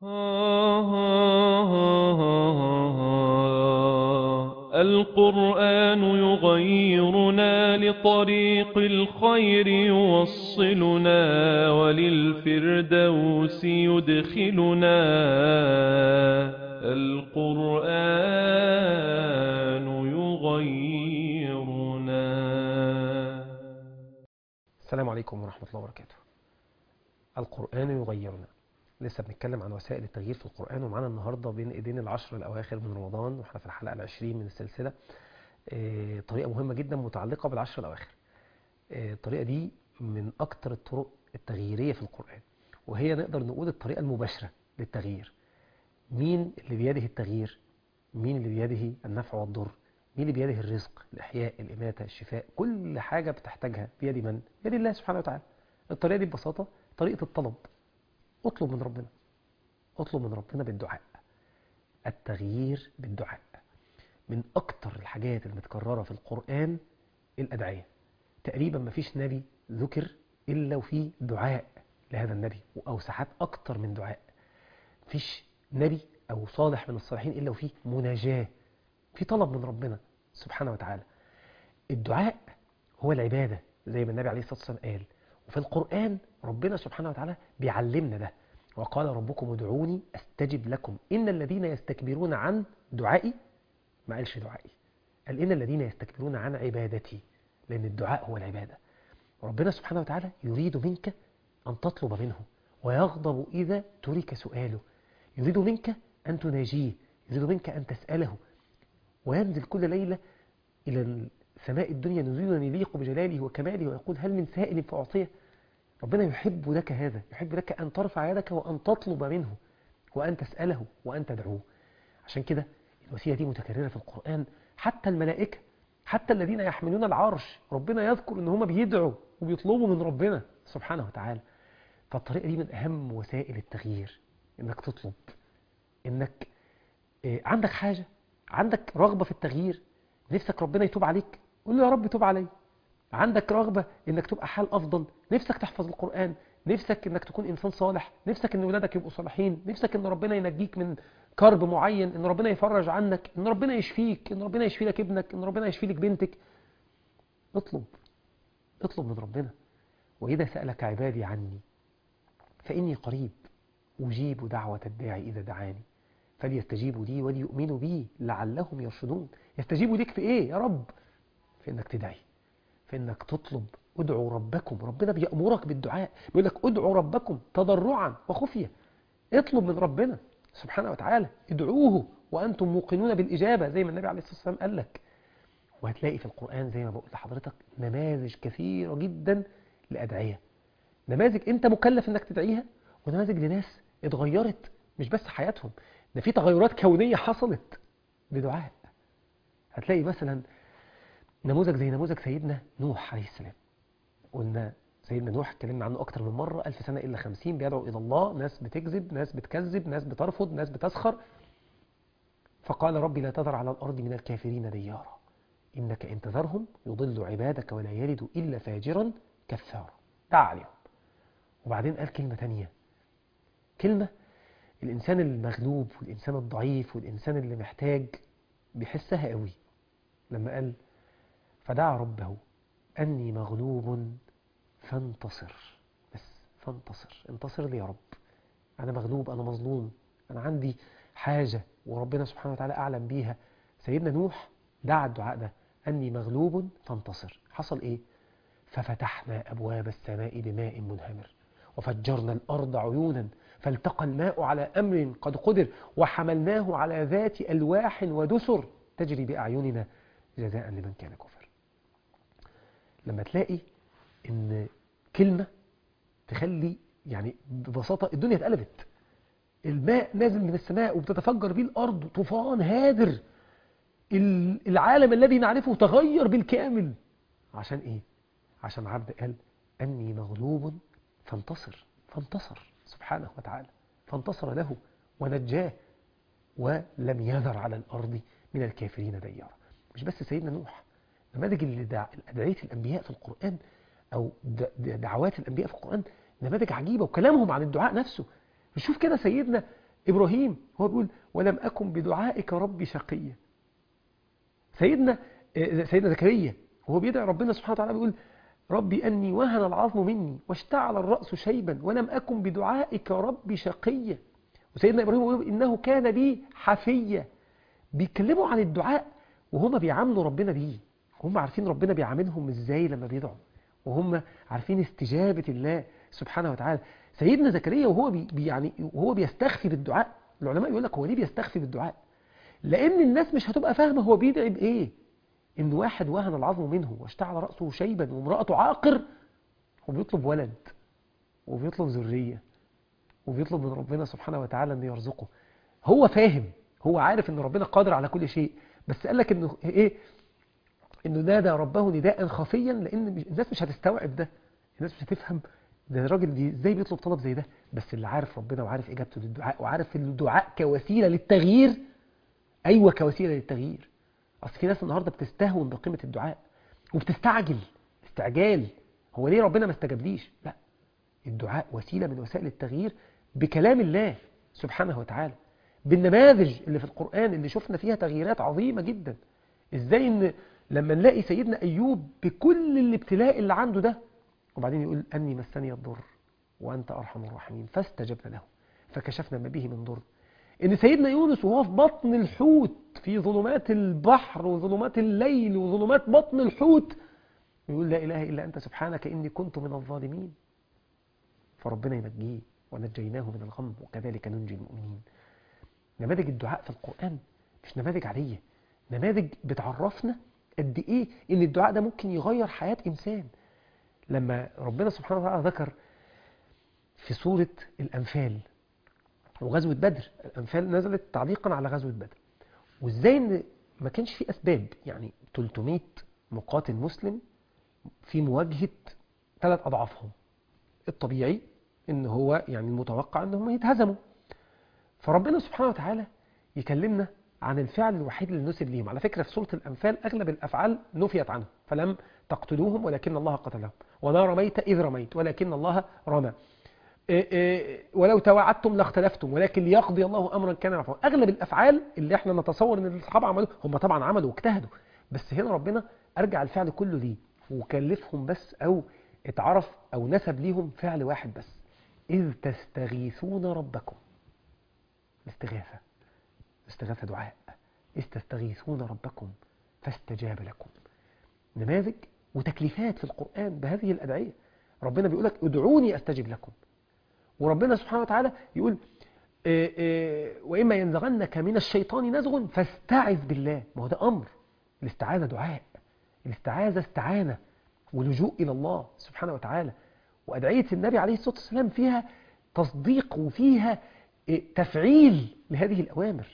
القرآن يغيرنا لطريق الخير يوصلنا وللفردوس يدخلنا القرآن يغيرنا السلام عليكم ورحمة الله وبركاته القرآن يغيرنا لسه بنتكلم عن وسائل التغيير في القرآن ومعانا النهاردة بين ايدين العشر الأواخر من رمضان واحنا في الحلقة العشرين من السلسلة آه، طريقة مهمة جدا متعلقة بالعشر الأواخر آه، الطريقة دي من أكتر الطرق التغييرية في القرآن وهي نقدر نقول الطريقة المباشرة للتغيير مين اللي بيده التغيير مين اللي بيده النفع والضر مين اللي بيده الرزق الإحياء الإماتة الشفاء كل حاجة بتحتاجها بيد من بيد الله سبحانه وتعالى الطريقة دي ببساطة طريقة الطلب اطلب من ربنا اطلب من ربنا بالدعاء التغيير بالدعاء من أكتر الحاجات المتكررة في القرآن الأدعية تقريبا ما فيش نبي ذكر إلا وفيه دعاء لهذا النبي أو ساعات أكتر من دعاء فيش نبي أو صالح من الصالحين إلا وفيه مناجاة في طلب من ربنا سبحانه وتعالى الدعاء هو العبادة زي ما النبي عليه الصلاة والسلام قال وفي القرآن ربنا سبحانه وتعالى بيعلمنا ده وقال ربكم ادعوني استجب لكم ان الذين يستكبرون عن دعائي ما قالش دعائي قال ان الذين يستكبرون عن عبادتي لان الدعاء هو العباده ربنا سبحانه وتعالى يريد منك ان تطلب منه ويغضب اذا ترك سؤاله يريد منك ان تناجيه يريد منك ان تساله وينزل كل ليله الى سماء الدنيا نزولا يليق بجلاله وكماله ويقول هل من سائل فاعطيه ربنا يحب لك هذا يحب لك أن ترفع يدك وأن تطلب منه وأن تسأله وأن تدعوه عشان كده الوسيلة دي متكررة في القرآن حتى الملائكة حتى الذين يحملون العرش ربنا يذكر ان هم بيدعوا وبيطلبوا من ربنا سبحانه وتعالى فالطريقة دي من أهم وسائل التغيير انك تطلب انك عندك حاجة عندك رغبة في التغيير نفسك ربنا يتوب عليك قول له يا رب توب علي عندك رغبة انك تبقى حال افضل نفسك تحفظ القرآن نفسك انك تكون انسان صالح نفسك ان ولادك يبقوا صالحين نفسك ان ربنا ينجيك من كرب معين ان ربنا يفرج عنك ان ربنا يشفيك ان ربنا يشفي لك ابنك ان ربنا يشفي لك بنتك اطلب اطلب من ربنا واذا سألك عبادي عني فاني قريب اجيب دعوة الداعي اذا دعاني فليستجيبوا لي وليؤمنوا بي لعلهم يرشدون يستجيبوا ليك في ايه يا رب في انك تدعي في انك تطلب ادعوا ربكم ربنا بيأمرك بالدعاء بيقول لك ادعوا ربكم تضرعا وخفية اطلب من ربنا سبحانه وتعالى ادعوه وأنتم موقنون بالإجابة زي ما النبي عليه الصلاة والسلام قال لك وهتلاقي في القرآن زي ما بقول لحضرتك نماذج كثيرة جدا لأدعية نماذج انت مكلف انك تدعيها ونماذج لناس اتغيرت مش بس حياتهم ده في تغيرات كونية حصلت بدعاء هتلاقي مثلا نموذج زي نموذج سيدنا نوح عليه السلام قلنا سيدنا نوح اتكلمنا عنه أكتر من مرة ألف سنة إلا خمسين بيدعو إلى الله ناس بتكذب ناس بتكذب ناس بترفض ناس بتسخر فقال ربي لا تذر على الأرض من الكافرين ديارا إنك إن تذرهم يضل عبادك ولا يلد إلا فاجرا كفارا دعا عليهم وبعدين قال كلمة تانية كلمة الإنسان المغلوب والإنسان الضعيف والإنسان اللي محتاج بيحسها قوي لما قال فدعا ربه أني مغلوب فانتصر بس فانتصر انتصر لي يا رب أنا مغلوب أنا مظلوم أنا عندي حاجة وربنا سبحانه وتعالى أعلم بيها سيدنا نوح دعا الدعاء ده أني مغلوب فانتصر حصل إيه ففتحنا أبواب السماء بماء منهمر وفجرنا الأرض عيونا فالتقى الماء على أمر قد قدر وحملناه على ذات ألواح ودسر تجري بأعيننا جزاء لمن كان كفر لما تلاقي ان كلمة تخلي يعني ببساطة الدنيا اتقلبت الماء نازل من السماء وبتتفجر بيه الأرض طوفان هادر العالم الذي نعرفه تغير بالكامل عشان ايه عشان عبد قال أني مغلوب فانتصر فانتصر سبحانه وتعالى فانتصر له ونجاه ولم يذر على الأرض من الكافرين ديارا مش بس سيدنا نوح نماذج اللي دع... أدعية الأنبياء في القرآن أو دعوات الأنبياء في القرآن نماذج عجيبة وكلامهم عن الدعاء نفسه نشوف كده سيدنا إبراهيم هو بيقول ولم أكن بدعائك ربي شقيا سيدنا سيدنا زكريا وهو بيدعي ربنا سبحانه وتعالى بيقول ربي أني وهن العظم مني واشتعل الرأس شيبا ولم أكن بدعائك ربي شقيا وسيدنا إبراهيم يقول إنه كان بي حفيا بيتكلموا عن الدعاء وهم بيعاملوا ربنا بيه هم عارفين ربنا بيعاملهم ازاي لما بيدعوا وهم عارفين استجابة الله سبحانه وتعالى سيدنا زكريا وهو بي يعني وهو بيستخفي بالدعاء العلماء يقول لك هو ليه بيستخفي بالدعاء لأن الناس مش هتبقى فاهمة هو بيدعي بإيه إن واحد وهن العظم منه واشتعل رأسه شيبا وامرأته عاقر وبيطلب ولد وبيطلب ذرية وبيطلب من ربنا سبحانه وتعالى أن يرزقه هو فاهم هو عارف أن ربنا قادر على كل شيء بس قال لك أنه إيه أنه نادى ربه نداء خفيا لأن الناس مش هتستوعب ده الناس مش هتفهم ده الراجل دي ازاي بيطلب طلب زي ده بس اللي عارف ربنا وعارف اجابته للدعاء وعارف ان الدعاء كوسيله للتغيير ايوه كوسيله للتغيير اصل في ناس النهارده بتستهون بقيمه الدعاء وبتستعجل استعجال هو ليه ربنا ما استجابليش لا الدعاء وسيله من وسائل التغيير بكلام الله سبحانه وتعالى بالنماذج اللي في القران اللي شفنا فيها تغييرات عظيمه جدا ازاي ان لما نلاقي سيدنا ايوب بكل الابتلاء اللي عنده ده وبعدين يقول أني مسني الضر وأنت أرحم الراحمين فاستجبنا له فكشفنا ما به من ضر إن سيدنا يونس وهو في بطن الحوت في ظلمات البحر وظلمات الليل وظلمات بطن الحوت يقول لا إله إلا أنت سبحانك إني كنت من الظالمين فربنا ينجيه ونجيناه من الغم وكذلك ننجي المؤمنين نماذج الدعاء في القرآن مش نماذج عادية نماذج بتعرفنا قد إيه إن الدعاء ده ممكن يغير حياة إنسان لما ربنا سبحانه وتعالى ذكر في سورة الأنفال وغزوة بدر الأنفال نزلت تعليقا على غزوة بدر وإزاي إن ما كانش في أسباب يعني 300 مقاتل مسلم في مواجهة ثلاث أضعافهم الطبيعي إن هو يعني المتوقع إنهم يتهزموا فربنا سبحانه وتعالى يكلمنا عن الفعل الوحيد اللي نسب ليهم على فكرة في سورة الأنفال أغلب الأفعال نفيت عنهم فلم تقتلوهم ولكن الله قتلهم وما رميت إذ رميت ولكن الله رمى إيه إيه ولو توعدتم لاختلفتم ولكن ليقضي الله أمرا كان مفعولا أغلب الأفعال اللي احنا نتصور أن الصحابة عملوا هم طبعا عملوا واجتهدوا بس هنا ربنا أرجع الفعل كله ليه وكلفهم بس أو اتعرف أو نسب ليهم فعل واحد بس إذ تستغيثون ربكم الاستغاثة استغاثة دعاء إذ تستغيثون ربكم فاستجاب لكم نماذج وتكليفات في القرآن بهذه الأدعية ربنا بيقول لك ادعوني أستجب لكم وربنا سبحانه وتعالى يقول إيه إيه وإما ينزغنك من الشيطان نزغ فاستعذ بالله ما هو ده أمر الاستعاذة دعاء الاستعاذة استعانة ولجوء إلى الله سبحانه وتعالى وأدعية النبي عليه الصلاة والسلام فيها تصديق وفيها إيه تفعيل لهذه الأوامر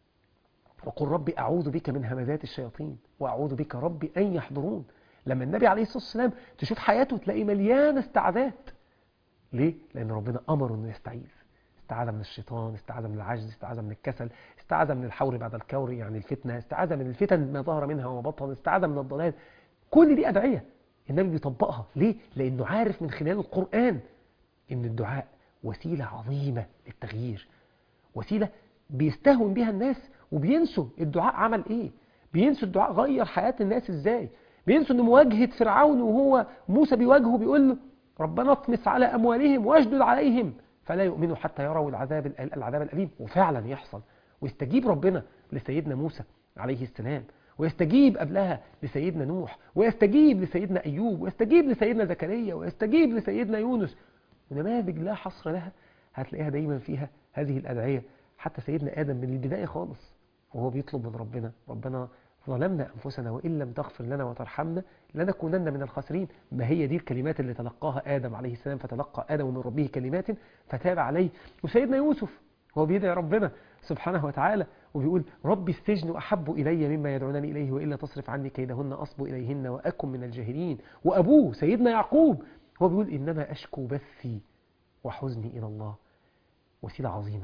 وقل ربي أعوذ بك من همزات الشياطين وأعوذ بك ربي أن يحضرون لما النبي عليه الصلاة والسلام تشوف حياته تلاقي مليانة استعاذات ليه؟ لأن ربنا أمره أنه يستعيذ استعاذ من الشيطان استعاذ من العجز استعاذ من الكسل استعاذ من الحور بعد الكور يعني الفتنة استعاذ من الفتن ما ظهر منها وما بطن استعاذ من الضلال كل دي أدعية النبي بيطبقها ليه؟ لأنه عارف من خلال القرآن أن الدعاء وسيلة عظيمة للتغيير وسيلة بيستهون بها الناس وبينسوا الدعاء عمل ايه بينسوا الدعاء غير حياة الناس ازاي بينسوا ان مواجهة فرعون وهو موسى بيواجهه بيقول له ربنا اطمس على اموالهم واشدد عليهم فلا يؤمنوا حتى يروا العذاب العذاب الاليم وفعلا يحصل ويستجيب ربنا لسيدنا موسى عليه السلام ويستجيب قبلها لسيدنا نوح ويستجيب لسيدنا ايوب ويستجيب لسيدنا زكريا ويستجيب لسيدنا يونس ونماذج لا حصر لها هتلاقيها دايما فيها هذه الادعيه حتى سيدنا ادم من البدايه خالص وهو بيطلب من ربنا ربنا ظلمنا أنفسنا وإن لم تغفر لنا وترحمنا لنكونن من الخاسرين ما هي دي الكلمات اللي تلقاها آدم عليه السلام فتلقى آدم من ربه كلمات فتاب عليه وسيدنا يوسف هو بيدعي ربنا سبحانه وتعالى وبيقول ربي السجن أحب إلي مما يدعونني إليه وإلا تصرف عني كيدهن أصب إليهن وأكن من الجاهلين وأبوه سيدنا يعقوب هو بيقول إنما أشكو بثي وحزني إلى الله وسيلة عظيمة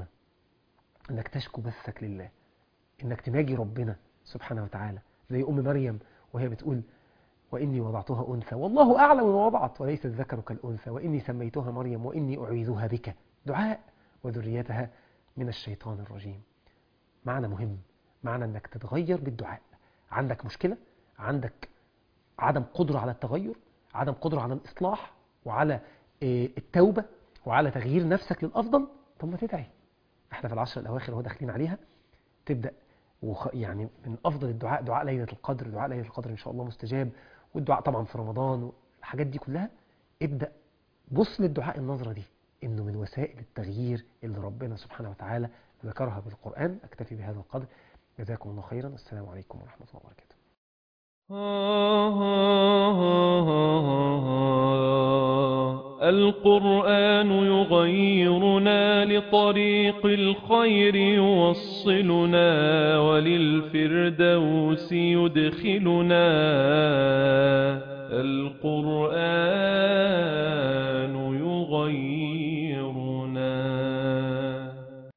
إنك تشكو بثك لله إنك تناجي ربنا سبحانه وتعالى زي أم مريم وهي بتقول وإني وضعتها أنثى والله أعلم ما وضعت وليس الذكر كالأنثى وإني سميتها مريم وإني أعيذها بك دعاء وذريتها من الشيطان الرجيم معنى مهم معنى انك تتغير بالدعاء عندك مشكلة عندك عدم قدرة على التغير عدم قدرة على الإصلاح وعلى آه، التوبة وعلى تغيير نفسك للأفضل طب ما تدعي احنا في العشر الأواخر هو داخلين عليها تبدأ وخ... يعني من أفضل الدعاء دعاء ليلة القدر دعاء ليلة القدر إن شاء الله مستجاب والدعاء طبعا في رمضان والحاجات دي كلها ابدأ بص للدعاء النظرة دي إنه من وسائل التغيير اللي ربنا سبحانه وتعالى ذكرها بالقرآن أكتفي بهذا القدر جزاكم الله خيرا السلام عليكم ورحمة الله وبركاته القرآن يغيرنا لطريق الخير يوصلنا وللفردوس يدخلنا القرآن يغيرنا